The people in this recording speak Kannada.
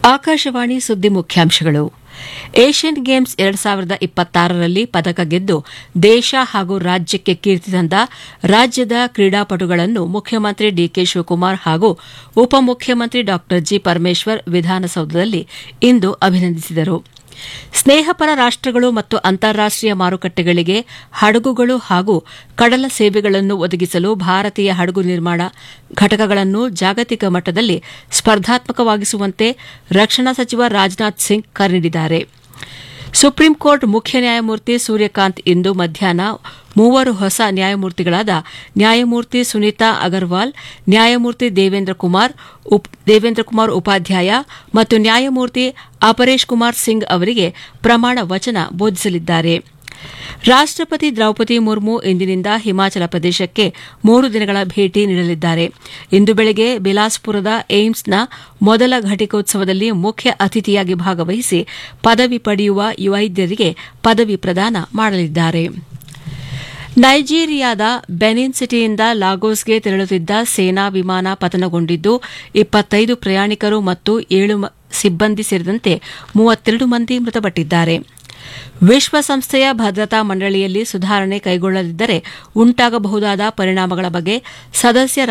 ಆಕಾಶವಾಣಿ ಸುದ್ದಿ ಮುಖ್ಯಾಂಶಗಳು ಏಷ್ಯನ್ ಗೇಮ್ಸ್ ಎರಡ್ ಸಾವಿರದ ಇಪ್ಪತ್ತಾರರಲ್ಲಿ ಪದಕ ಗೆದ್ದು ದೇಶ ಹಾಗೂ ರಾಜ್ಯಕ್ಕೆ ಕೀರ್ತಿ ತಂದ ರಾಜ್ಯದ ಕ್ರೀಡಾಪಟುಗಳನ್ನು ಮುಖ್ಯಮಂತ್ರಿ ಡಿಕೆ ಶಿವಕುಮಾರ್ ಹಾಗೂ ಉಪಮುಖ್ಯಮಂತ್ರಿ ಡಾ ಜಿ ಪರಮೇಶ್ವರ್ ವಿಧಾನಸೌಧದಲ್ಲಿ ಇಂದು ಅಭಿನಂದಿಸಿದರು ಸ್ನೇಹಪರ ರಾಷ್ಟಗಳು ಮತ್ತು ಅಂತಾರಾಷ್ಟೀಯ ಮಾರುಕಟ್ಟೆಗಳಿಗೆ ಹಡಗುಗಳು ಹಾಗೂ ಕಡಲ ಸೇವೆಗಳನ್ನು ಒದಗಿಸಲು ಭಾರತೀಯ ಹಡಗು ನಿರ್ಮಾಣ ಘಟಕಗಳನ್ನು ಜಾಗತಿಕ ಮಟ್ಟದಲ್ಲಿ ಸ್ಪರ್ಧಾತ್ಮಕವಾಗಿಸುವಂತೆ ರಕ್ಷಣಾ ಸಚಿವ ರಾಜನಾಥ್ ಸಿಂಗ್ ಕರೆ ನೀಡಿದ್ದಾರೆ ಸುಪ್ರೀಂ ಕೋರ್ಟ್ ಮುಖ್ಯ ನ್ಯಾಯಮೂರ್ತಿ ಸೂರ್ಯಕಾಂತ್ ಇಂದು ಮಧ್ಯಾಹ್ನ ಮೂವರು ಹೊಸ ನ್ಯಾಯಮೂರ್ತಿಗಳಾದ ನ್ಯಾಯಮೂರ್ತಿ ಸುನೀತಾ ಅಗರ್ವಾಲ್ ನ್ಯಾಯಮೂರ್ತಿ ದೇವೇಂದ್ರ ಕುಮಾರ್ ದೇವೇಂದ್ರ ಕುಮಾರ್ ಉಪಾಧ್ಯಾಯ ಮತ್ತು ನ್ಯಾಯಮೂರ್ತಿ ಅಪರೇಶ್ ಕುಮಾರ್ ಸಿಂಗ್ ಅವರಿಗೆ ಪ್ರಮಾಣ ವಚನ ಬೋಧಿಸಲಿದ್ದಾರೆ ರಾಷ್ಟಪತಿ ದ್ರೌಪದಿ ಮುರ್ಮು ಇಂದಿನಿಂದ ಹಿಮಾಚಲ ಪ್ರದೇಶಕ್ಕೆ ಮೂರು ದಿನಗಳ ಭೇಟಿ ನೀಡಲಿದ್ದಾರೆ ಇಂದು ಬೆಳಗ್ಗೆ ಬಿಲಾಸ್ಪುರದ ಏಮ್ಸ್ನ ಮೊದಲ ಘಟಿಕೋತ್ಸವದಲ್ಲಿ ಮುಖ್ಯ ಅತಿಥಿಯಾಗಿ ಭಾಗವಹಿಸಿ ಪದವಿ ಪಡೆಯುವ ವೈದ್ಯರಿಗೆ ಪದವಿ ಪ್ರದಾನ ಮಾಡಲಿದ್ದಾರೆ ನೈಜೀರಿಯಾದ ಬೆನಿನ್ ಸಿಟಿಯಿಂದ ಲಾಗೋಸ್ಗೆ ತೆರಳುತ್ತಿದ್ದ ಸೇನಾ ವಿಮಾನ ಪತನಗೊಂಡಿದ್ದು ಇಪ್ಪತ್ತೈದು ಪ್ರಯಾಣಿಕರು ಮತ್ತು ಏಳು ಸಿಬ್ಬಂದಿ ಸೇರಿದಂತೆ ಮೂವತ್ತೆರಡು ಮಂದಿ ಮೃತಪಟ್ಟಿದ್ದಾರೆ ವಿಶ್ವಸಂಸ್ಥೆಯ ಭದ್ರತಾ ಮಂಡಳಿಯಲ್ಲಿ ಸುಧಾರಣೆ ಕೈಗೊಳ್ಳದಿದ್ದರೆ ಉಂಟಾಗಬಹುದಾದ ಪರಿಣಾಮಗಳ ಬಗ್ಗೆ ಸದಸ್ಯ